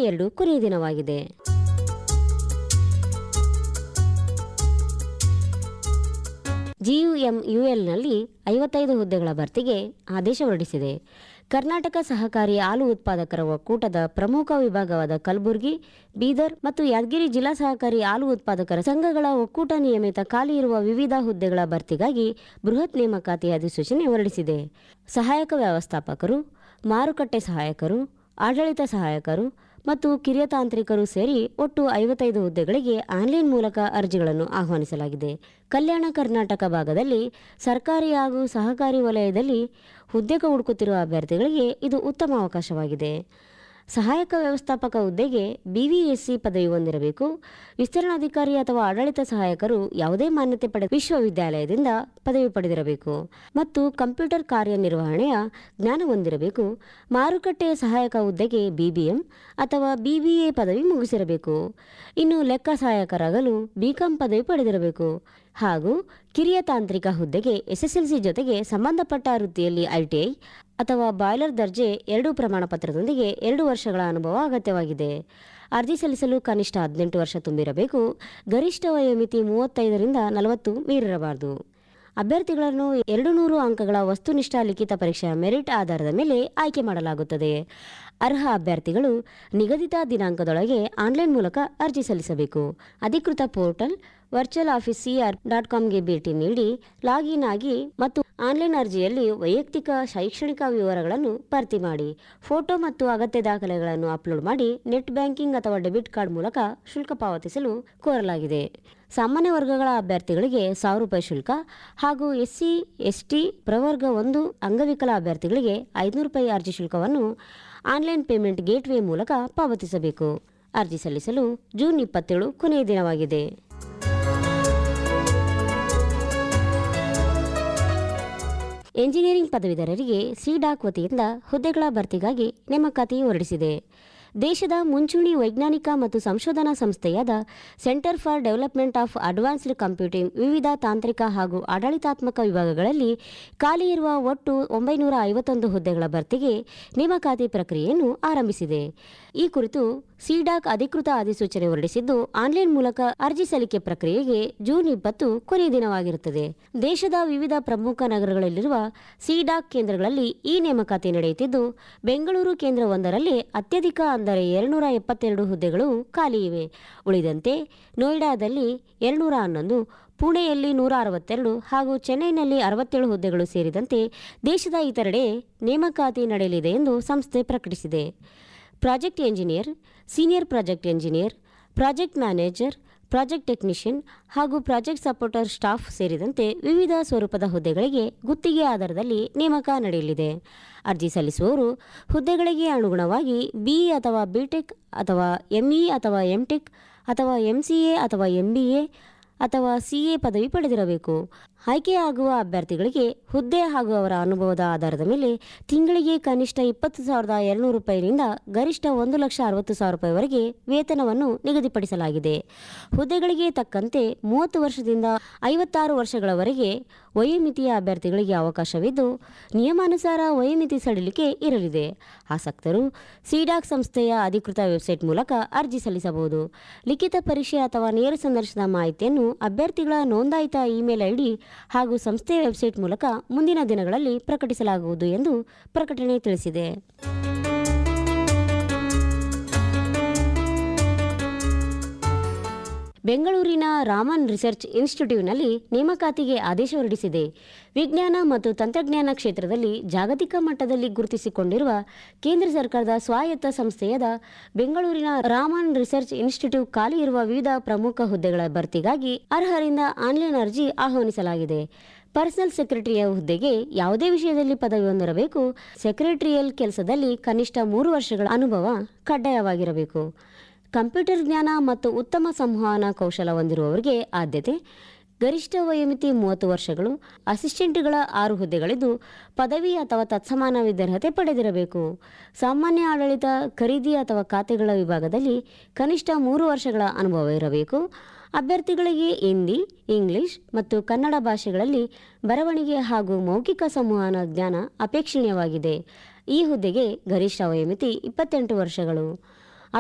ಎರಡು ಕೊನೆಯ ದಿನವಾಗಿದೆ ಜಿಯುಎಂಯುಎಲ್ನಲ್ಲಿ ಐವತ್ತೈದು ಹುದ್ದೆಗಳ ಭರ್ತಿಗೆ ಆದೇಶ ಹೊರಡಿಸಿದೆ ಕರ್ನಾಟಕ ಸಹಕಾರಿ ಹಾಲು ಉತ್ಪಾದಕರ ಒಕ್ಕೂಟದ ಪ್ರಮುಖ ವಿಭಾಗವಾದ ಕಲಬುರಗಿ ಬೀದರ್ ಮತ್ತು ಯಾದಗಿರಿ ಜಿಲ್ಲಾ ಸಹಕಾರಿ ಹಾಲು ಉತ್ಪಾದಕರ ಸಂಘಗಳ ಒಕ್ಕೂಟ ನಿಯಮಿತ ಖಾಲಿ ಇರುವ ವಿವಿಧ ಹುದ್ದೆಗಳ ಭರ್ತಿಗಾಗಿ ಬೃಹತ್ ನೇಮಕಾತಿ ಅಧಿಸೂಚನೆ ಹೊರಡಿಸಿದೆ ಸಹಾಯಕ ವ್ಯವಸ್ಥಾಪಕರು ಮಾರುಕಟ್ಟೆ ಸಹಾಯಕರು ಆಡಳಿತ ಸಹಾಯಕರು ಮತ್ತು ಕಿರಿಯ ತಾಂತ್ರಿಕರು ಸೇರಿ ಒಟ್ಟು ಐವತ್ತೈದು ಹುದ್ದೆಗಳಿಗೆ ಆನ್ಲೈನ್ ಮೂಲಕ ಅರ್ಜಿಗಳನ್ನು ಆಹ್ವಾನಿಸಲಾಗಿದೆ ಕಲ್ಯಾಣ ಕರ್ನಾಟಕ ಭಾಗದಲ್ಲಿ ಸರ್ಕಾರಿ ಹಾಗೂ ಸಹಕಾರಿ ವಲಯದಲ್ಲಿ ಹುದ್ದೆ ಹುಡುಕುತ್ತಿರುವ ಅಭ್ಯರ್ಥಿಗಳಿಗೆ ಇದು ಉತ್ತಮ ಅವಕಾಶವಾಗಿದೆ ಸಹಾಯಕ ವ್ಯವಸ್ಥಾಪಕ ಹುದ್ದೆಗೆ ಬಿವಿಎಸ್ಸಿ ಪದವಿ ಹೊಂದಿರಬೇಕು ವಿಸ್ತರಣಾಧಿಕಾರಿ ಅಥವಾ ಆಡಳಿತ ಸಹಾಯಕರು ಯಾವುದೇ ಮಾನ್ಯತೆ ಪಡೆದ ವಿಶ್ವವಿದ್ಯಾಲಯದಿಂದ ಪದವಿ ಪಡೆದಿರಬೇಕು ಮತ್ತು ಕಂಪ್ಯೂಟರ್ ಕಾರ್ಯನಿರ್ವಹಣೆಯ ಜ್ಞಾನ ಹೊಂದಿರಬೇಕು ಮಾರುಕಟ್ಟೆಯ ಸಹಾಯಕ ಹುದ್ದೆಗೆ ಬಿಬಿಎಂ ಅಥವಾ ಬಿಬಿಎ ಪದವಿ ಮುಗಿಸಿರಬೇಕು ಇನ್ನು ಲೆಕ್ಕ ಸಹಾಯಕರಾಗಲು ಬಿಕಾಂ ಪದವಿ ಪಡೆದಿರಬೇಕು ಹಾಗೂ ಕಿರಿಯ ತಾಂತ್ರಿಕ ಹುದ್ದೆಗೆ ಎಸ್ಎಸ್ಎಲ್ಸಿ ಜೊತೆಗೆ ಸಂಬಂಧಪಟ್ಟ ವೃತ್ತಿಯಲ್ಲಿ ಐಟಿಐ ಅಥವಾ ಬಾಯ್ಲರ್ ದರ್ಜೆ ಎರಡು ಪ್ರಮಾಣ ಪತ್ರದೊಂದಿಗೆ ಎರಡು ವರ್ಷಗಳ ಅನುಭವ ಅಗತ್ಯವಾಗಿದೆ ಅರ್ಜಿ ಸಲ್ಲಿಸಲು ಕನಿಷ್ಠ ಹದಿನೆಂಟು ವರ್ಷ ತುಂಬಿರಬೇಕು ಗರಿಷ್ಠ ವಯೋಮಿತಿ ಮೂವತ್ತೈದರಿಂದ ನಲವತ್ತು ಮೀರಿರಬಾರದು ಅಭ್ಯರ್ಥಿಗಳನ್ನು ಎರಡು ನೂರು ಅಂಕಗಳ ವಸ್ತುನಿಷ್ಠ ಲಿಖಿತ ಪರೀಕ್ಷೆಯ ಮೆರಿಟ್ ಆಧಾರದ ಮೇಲೆ ಆಯ್ಕೆ ಮಾಡಲಾಗುತ್ತದೆ ಅರ್ಹ ಅಭ್ಯರ್ಥಿಗಳು ನಿಗದಿತ ದಿನಾಂಕದೊಳಗೆ ಆನ್ಲೈನ್ ಮೂಲಕ ಅರ್ಜಿ ಸಲ್ಲಿಸಬೇಕು ಅಧಿಕೃತ portal virtual office CR dot ಕಾಮ್ಗೆ ಭೇಟಿ ನೀಡಿ ಲಾಗಿನ್ ಆಗಿ ಮತ್ತು ಆನ್ಲೈನ್ ಅರ್ಜಿಯಲ್ಲಿ ವೈಯಕ್ತಿಕ ಶೈಕ್ಷಣಿಕ ವಿವರಗಳನ್ನು ಭರ್ತಿ ಮಾಡಿ ಫೋಟೋ ಮತ್ತು ಅಗತ್ಯ ದಾಖಲೆಗಳನ್ನು ಅಪ್ಲೋಡ್ ಮಾಡಿ ನೆಟ್ ಬ್ಯಾಂಕಿಂಗ್ ಅಥವಾ ಡೆಬಿಟ್ ಕಾರ್ಡ್ ಮೂಲಕ ಶುಲ್ಕ ಪಾವತಿಸಲು ಕೋರಲಾಗಿದೆ ಸಾಮಾನ್ಯ ವರ್ಗಗಳ ಅಭ್ಯರ್ಥಿಗಳಿಗೆ ಸಾವಿರ ರೂಪಾಯಿ ಶುಲ್ಕ ಹಾಗೂ ಎಸ್ಸಿ ಎಸ್ಟಿ ಪ್ರವರ್ಗ ಒಂದು ಅಂಗವಿಕಲ ಅಭ್ಯರ್ಥಿಗಳಿಗೆ ಐದುನೂರು ರೂಪಾಯಿ ಅರ್ಜಿ ಶುಲ್ಕವನ್ನು ಆನ್ಲೈನ್ ಪೇಮೆಂಟ್ ಗೇಟ್ವೇ ಮೂಲಕ ಪಾವತಿಸಬೇಕು ಅರ್ಜಿ ಸಲ್ಲಿಸಲು ಜೂನ್ ಇಪ್ಪತ್ತೇಳು ಕೊನೆಯ ದಿನವಾಗಿದೆ ಎಂಜಿನಿಯರಿಂಗ್ ಪದವೀಧರರಿಗೆ ಸಿಡಾಕ್ ವತಿಯಿಂದ ಹುದ್ದೆಗಳ ಭರ್ತಿಗಾಗಿ ನೇಮಕಾತಿ ಹೊರಡಿಸಿದೆ ದೇಶದ ಮುಂಚೂಣಿ ವೈಜ್ಞಾನಿಕ ಮತ್ತು ಸಂಶೋಧನಾ ಸಂಸ್ಥೆಯಾದ centre for development of advanced computing ವಿವಿಧ ತಾಂತ್ರಿಕ ಹಾಗೂ ಆಡಳಿತಾತ್ಮಕ ವಿಭಾಗಗಳಲ್ಲಿ ಖಾಲಿ ಇರುವ ಒಟ್ಟು ಒಂಬೈನೂರ ಐವತ್ತೊಂದು ಹುದ್ದೆಗಳ ಭರ್ತಿಗೆ ನೇಮಕಾತಿ ಪ್ರಕ್ರಿಯೆಯನ್ನು ಆರಂಭಿಸಿದೆ ಈ ಕುರಿತು ಸಿಡಾಕ್ ಅಧಿಕೃತ ಅಧಿಸೂಚನೆ ಹೊರಡಿಸಿದ್ದು ಆನ್ಲೈನ್ ಮೂಲಕ ಅರ್ಜಿ ಸಲ್ಲಿಕೆ ಪ್ರಕ್ರಿಯೆಗೆ ಜೂನ್ ಇಪ್ಪತ್ತು ಕೊನೆಯ ದಿನವಾಗಿರುತ್ತದೆ ದೇಶದ ವಿವಿಧ ಪ್ರಮುಖ ನಗರಗಳಲ್ಲಿರುವ ಸಿಡಾಕ್ ಕೇಂದ್ರಗಳಲ್ಲಿ ಈ ನೇಮಕಾತಿ ನಡೆಯುತ್ತಿದ್ದು ಬೆಂಗಳೂರು ಕೇಂದ್ರವೊಂದರಲ್ಲಿ ಅತ್ಯಧಿಕ ಅಂದರೆ ಎರಡುನೂರ ಎಪ್ಪತ್ತೆರಡು ಹುದ್ದೆಗಳು ಖಾಲಿ ಇವೆ ಉಳಿದಂತೆ ನೋಯ್ಡಾದಲ್ಲಿ ಎರಡುನೂರ ಹನ್ನೊಂದು ಪುಣೆಯಲ್ಲಿ ನೂರ ಅರವತ್ತೆರಡು ಹಾಗೂ ಚೆನ್ನೈನಲ್ಲಿ ಅರವತ್ತೇಳು ಹುದ್ದೆಗಳು ಸೇರಿದಂತೆ ದೇಶದ ಇತರೆಡೆ ನೇಮಕಾತಿ ನಡೆಯಲಿದೆ ಎಂದು ಸಂಸ್ಥೆ ಪ್ರಕಟಿಸಿದೆ project engineer senior project engineer project manager project technician ಹಾಗೂ ಪ್ರಾಜೆಕ್ಟ್ ಸಪೋರ್ಟರ್ ಸ್ಟಾಫ್ ಸೇರಿದಂತೆ ವಿವಿಧ ಸ್ವರೂಪದ ಹುದ್ದೆಗಳಿಗೆ ಗುತ್ತಿಗೆ ಆಧಾರದಲ್ಲಿ ನೇಮಕ ನಡೆಯಲಿದೆ ಅರ್ಜಿ ಸಲ್ಲಿಸುವವರು ಹುದ್ದೆಗಳಿಗೆ ಅನುಗುಣವಾಗಿ ಬಿ ಅಥವಾ ಬಿಟೆಕ್ ಅಥವಾ ಎಂಇ ಅಥವಾ ಎಂಟೆಕ್ ಅಥವಾ ಎಂಸಿಎ ಅಥವಾ ಎಂಬಿಎ ಅಥವಾ ಸಿಎ ಪದವಿ ಪಡೆದಿರಬೇಕು ಆಯ್ಕೆಯಾಗುವ ಅಭ್ಯರ್ಥಿಗಳಿಗೆ ಹುದ್ದೆ ಹಾಗೂ ಅವರ ಅನುಭವದ ಆಧಾರದ ಮೇಲೆ ತಿಂಗಳಿಗೆ ಕನಿಷ್ಠ ಇಪ್ಪತ್ತು ಸಾವಿರದ ಎರಡುನೂರು ರೂಪಾಯಿನಿಂದ ಗರಿಷ್ಠ ಒಂದು ಲಕ್ಷ ಅರವತ್ತು ಸಾವಿರ ರೂಪಾಯಿವರೆಗೆ ವೇತನವನ್ನು ನಿಗದಿಪಡಿಸಲಾಗಿದೆ ಹುದ್ದೆಗಳಿಗೆ ತಕ್ಕಂತೆ ಮೂವತ್ತು ವರ್ಷದಿಂದ ಐವತ್ತಾರು ವರ್ಷಗಳವರೆಗೆ ವಯೋಮಿತಿಯ ಅಭ್ಯರ್ಥಿಗಳಿಗೆ ಅವಕಾಶವಿದ್ದು ನಿಯಮಾನುಸಾರ ವಯೋಮಿತಿ ಸಡಿಲಿಕೆ ಇರಲಿದೆ ಆಸಕ್ತರು ಸಿಡಾಕ್ ಸಂಸ್ಥೆಯ ಅಧಿಕೃತ ವೆಬ್ಸೈಟ್ ಮೂಲಕ ಅರ್ಜಿ ಸಲ್ಲಿಸಬಹುದು ಲಿಖಿತ ಪರೀಕ್ಷೆ ಅಥವಾ ನೇರ ಸಂದರ್ಶನದ ಮಾಹಿತಿಯನ್ನು ಅಭ್ಯರ್ಥಿಗಳ ನೋಂದಾಯಿತ ಇಮೇಲ್ ಐಡಿ ಹಾಗೂ ಸಂಸ್ಥೆಯ ವೆಬ್ಸೈಟ್ ಮೂಲಕ ಮುಂದಿನ ದಿನಗಳಲ್ಲಿ ಪ್ರಕಟಿಸಲಾಗುವುದು ಎಂದು ಪ್ರಕಟಣೆ ತಿಳಿಸಿದೆ ಬೆಂಗಳೂರಿನ ರಾಮನ್ ರಿಸರ್ಚ್ ಇನ್ಸ್ಟಿಟ್ಯೂಟ್ನಲ್ಲಿ ನೇಮಕಾತಿಗೆ ಆದೇಶ ಹೊರಡಿಸಿದೆ ವಿಜ್ಞಾನ ಮತ್ತು ತಂತ್ರಜ್ಞಾನ ಕ್ಷೇತ್ರದಲ್ಲಿ ಜಾಗತಿಕ ಮಟ್ಟದಲ್ಲಿ ಗುರುತಿಸಿಕೊಂಡಿರುವ ಕೇಂದ್ರ ಸರ್ಕಾರದ ಸ್ವಾಯತ್ತ ಸಂಸ್ಥೆಯಾದ ಬೆಂಗಳೂರಿನ ರಾಮನ್ ರಿಸರ್ಚ್ ಇನ್ಸ್ಟಿಟ್ಯೂಟ್ ಖಾಲಿ ಇರುವ ವಿವಿಧ ಪ್ರಮುಖ ಹುದ್ದೆಗಳ ಭರ್ತಿಗಾಗಿ ಅರ್ಹರಿಂದ ಆನ್ಲೈನ್ ಅರ್ಜಿ ಆಹ್ವಾನಿಸಲಾಗಿದೆ ಪರ್ಸನಲ್ ಸೆಕ್ರೆಟರಿಯ ಹುದ್ದೆಗೆ ಯಾವುದೇ ವಿಷಯದಲ್ಲಿ ಪದವಿ ಹೊಂದಿರಬೇಕು ಸೆಕ್ರೆಟರಿಯಲ್ ಕೆಲಸದಲ್ಲಿ ಕನಿಷ್ಠ ಮೂರು ವರ್ಷಗಳ ಅನುಭವ ಕಡ್ಡಾಯವಾಗಿರಬೇಕು ಕಂಪ್ಯೂಟರ್ ಜ್ಞಾನ ಮತ್ತು ಉತ್ತಮ ಸಂವಹನ ಕೌಶಲ ಹೊಂದಿರುವವರಿಗೆ ಆದ್ಯತೆ ಗರಿಷ್ಠ ವಯೋಮಿತಿ ಮೂವತ್ತು ವರ್ಷಗಳು ಅಸಿಸ್ಟೆಂಟ್ಗಳ ಆರು ಹುದ್ದೆಗಳಿದ್ದು ಪದವಿ ಅಥವಾ ತತ್ಸಮಾನ ವಿದ್ಯಾರ್ಹತೆ ಪಡೆದಿರಬೇಕು ಸಾಮಾನ್ಯ ಆಡಳಿತ ಖರೀದಿ ಅಥವಾ ಖಾತೆಗಳ ವಿಭಾಗದಲ್ಲಿ ಕನಿಷ್ಠ ಮೂರು ವರ್ಷಗಳ ಅನುಭವ ಇರಬೇಕು ಅಭ್ಯರ್ಥಿಗಳಿಗೆ ಹಿಂದಿ ಇಂಗ್ಲಿಷ್ ಮತ್ತು ಕನ್ನಡ ಭಾಷೆಗಳಲ್ಲಿ ಬರವಣಿಗೆ ಹಾಗೂ ಮೌಖಿಕ ಸಂವಹನ ಜ್ಞಾನ ಅಪೇಕ್ಷಣೀಯವಾಗಿದೆ ಈ ಹುದ್ದೆಗೆ ಗರಿಷ್ಠ ವಯೋಮಿತಿ ಇಪ್ಪತ್ತೆಂಟು ವರ್ಷಗಳು